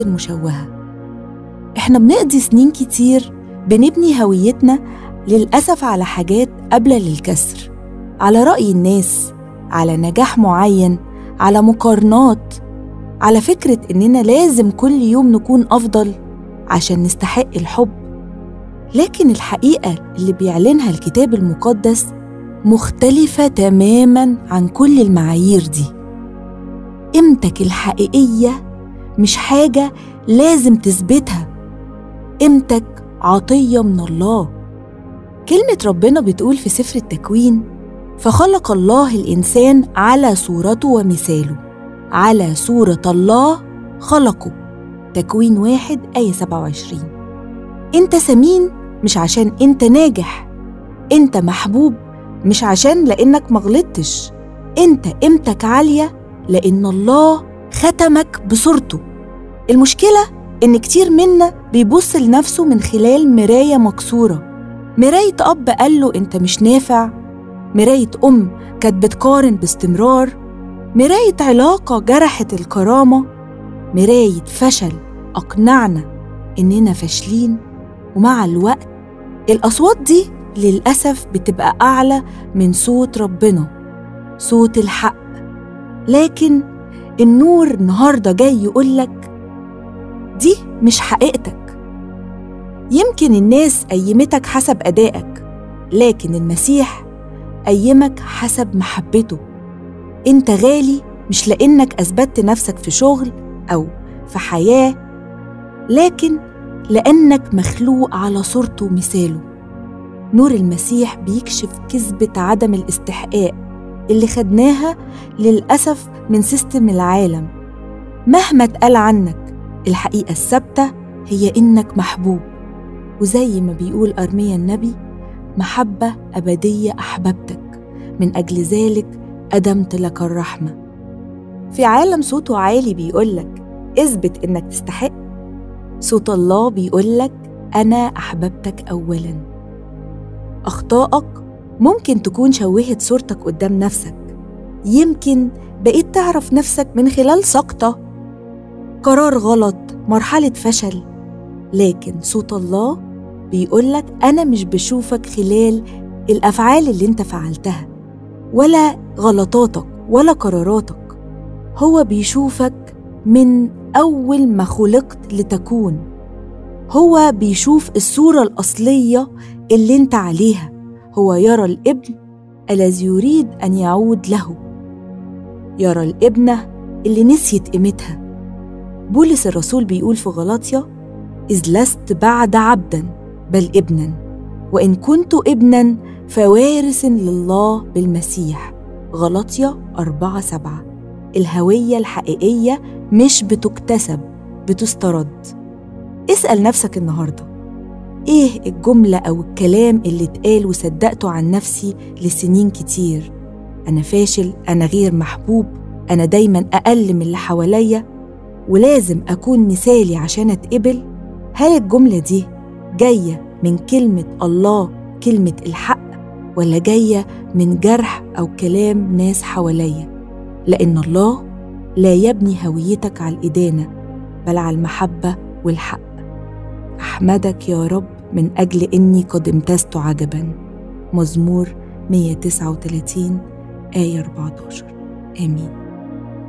المشوهة إحنا بنقضي سنين كتير بنبني هويتنا للأسف على حاجات قابلة للكسر على رأي الناس على نجاح معين على مقارنات على فكرة إننا لازم كل يوم نكون أفضل عشان نستحق الحب لكن الحقيقة اللي بيعلنها الكتاب المقدس مختلفة تماماً عن كل المعايير دي قيمتك الحقيقية مش حاجة لازم تثبتها قيمتك عطية من الله كلمة ربنا بتقول في سفر التكوين فخلق الله الإنسان على صورته ومثاله على صورة الله خلقه تكوين واحد آية 27 أنت سمين مش عشان أنت ناجح أنت محبوب مش عشان لأنك مغلطتش أنت قيمتك عالية لأن الله ختمك بصورته المشكلة إن كتير منا بيبص لنفسه من خلال مراية مكسورة مراية أب قال له أنت مش نافع مراية أم كانت بتقارن باستمرار مراية علاقة جرحت الكرامة مراية فشل أقنعنا إننا فاشلين ومع الوقت الأصوات دي للأسف بتبقى أعلى من صوت ربنا صوت الحق لكن النور النهاردة جاي يقولك دي مش حقيقتك يمكن الناس قيمتك حسب أدائك لكن المسيح قيمك حسب محبته انت غالي مش لانك اثبتت نفسك في شغل او في حياه لكن لانك مخلوق على صورته ومثاله نور المسيح بيكشف كذبه عدم الاستحقاق اللي خدناها للاسف من سيستم العالم مهما اتقال عنك الحقيقه الثابته هي انك محبوب وزي ما بيقول ارميا النبي محبه ابديه احببتك من اجل ذلك أدمت لك الرحمة في عالم صوته عالي بيقولك اثبت إنك تستحق صوت الله بيقولك أنا أحببتك أولا أخطائك ممكن تكون شوهت صورتك قدام نفسك يمكن بقيت تعرف نفسك من خلال سقطة قرار غلط مرحلة فشل لكن صوت الله بيقولك أنا مش بشوفك خلال الأفعال اللي أنت فعلتها ولا غلطاتك ولا قراراتك هو بيشوفك من اول ما خلقت لتكون هو بيشوف الصوره الاصليه اللي انت عليها هو يرى الابن الذي يريد ان يعود له يرى الابنه اللي نسيت قيمتها بولس الرسول بيقول في غلاطيا اذ لست بعد عبدا بل ابنا وان كنت ابنا فوارث لله بالمسيح غلطية أربعة سبعة الهوية الحقيقية مش بتكتسب بتسترد اسأل نفسك النهاردة إيه الجملة أو الكلام اللي اتقال وصدقته عن نفسي لسنين كتير أنا فاشل أنا غير محبوب أنا دايما أقل من اللي حواليا ولازم أكون مثالي عشان أتقبل هل الجملة دي جاية من كلمة الله كلمة الحق ولا جاية من جرح أو كلام ناس حواليا لأن الله لا يبني هويتك على الإدانة بل على المحبة والحق أحمدك يا رب من أجل إني قد امتزت عجبا مزمور 139 آية 14 آمين